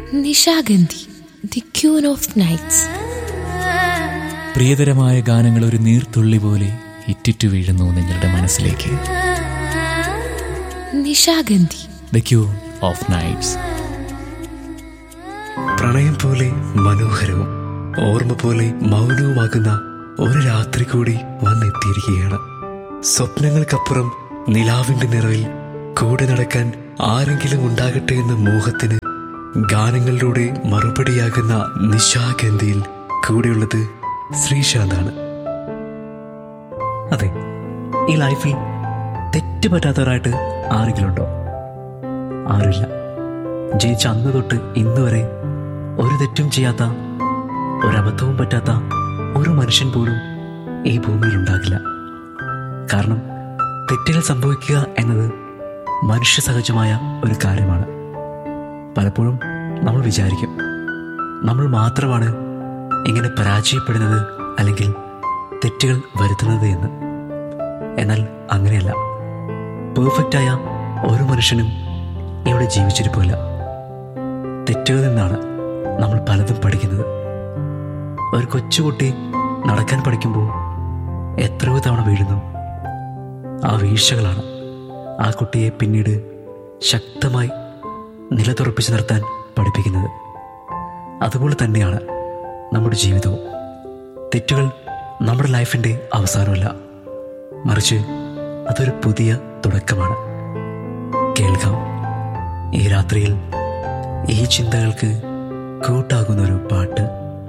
Nishagandhi the queen of nights പ്രിയതരമായ ഗാനങ്ങൾ ഒരു നീർത്തുള്ളി പോലെ ഇറ്റിറ്റു വീഴുന്നു നിങ്ങളുടെ മനസ്സിലേക്ക് Nishagandhi the queen of nights പ്രണയം പോലെ മനോഹരവും ഓർമ്മ പോലെ മൗനവുമാകുന്ന ഒരു രാത്രി കൂടി വന്നെത്തിയിരിക്കുകയാണ് സ്വപ്നങ്ങൾക്കപ്പുറം നിലാവിന്റെ നിറവിൽ കൂടെ നടക്കാൻ ആരെങ്കിലും ഉണ്ടാകട്ടെ എന്ന മോഹത്തിന് ഗാനങ്ങളിലൂടെ മറുപടിയാകുന്ന നിശാഗന്ധിയിൽ കൂടെയുള്ളത് ശ്രീശാന്താണ് അതെ ഈ ലൈഫിൽ തെറ്റ് പറ്റാത്തവരായിട്ട് ആരെങ്കിലും ഉണ്ടോ ആരുമില്ല ജനിച്ച അന്ന് തൊട്ട് ഇന്ന് വരെ ഒരു തെറ്റും ചെയ്യാത്ത ഒരബദ്ധവും പറ്റാത്ത ഒരു മനുഷ്യൻ പോലും ഈ ഭൂമിയിൽ ഉണ്ടാകില്ല കാരണം തെറ്റുകൾ സംഭവിക്കുക എന്നത് മനുഷ്യ സഹജമായ ഒരു കാര്യമാണ് പലപ്പോഴും നമ്മൾ വിചാരിക്കും നമ്മൾ മാത്രമാണ് ഇങ്ങനെ പരാജയപ്പെടുന്നത് അല്ലെങ്കിൽ തെറ്റുകൾ വരുത്തുന്നത് എന്ന് എന്നാൽ അങ്ങനെയല്ല പെർഫെക്റ്റായ ഒരു മനുഷ്യനും ഇവിടെ ജീവിച്ചിരിപ്പില്ല തെറ്റുകളിൽ നിന്നാണ് നമ്മൾ പലതും പഠിക്കുന്നത് ഒരു കൊച്ചുകുട്ടി നടക്കാൻ പഠിക്കുമ്പോൾ എത്രയോ തവണ വീഴുന്നു ആ വീഴ്ചകളാണ് ആ കുട്ടിയെ പിന്നീട് ശക്തമായി നിലതുറപ്പിച്ച് നിർത്താൻ പഠിപ്പിക്കുന്നത് അതുപോലെ തന്നെയാണ് നമ്മുടെ ജീവിതവും തെറ്റുകൾ നമ്മുടെ ലൈഫിൻ്റെ അവസാനമല്ല മറിച്ച് അതൊരു പുതിയ തുടക്കമാണ് കേൾക്കാം ഈ രാത്രിയിൽ ഈ ചിന്തകൾക്ക് കൂട്ടാകുന്നൊരു പാട്ട്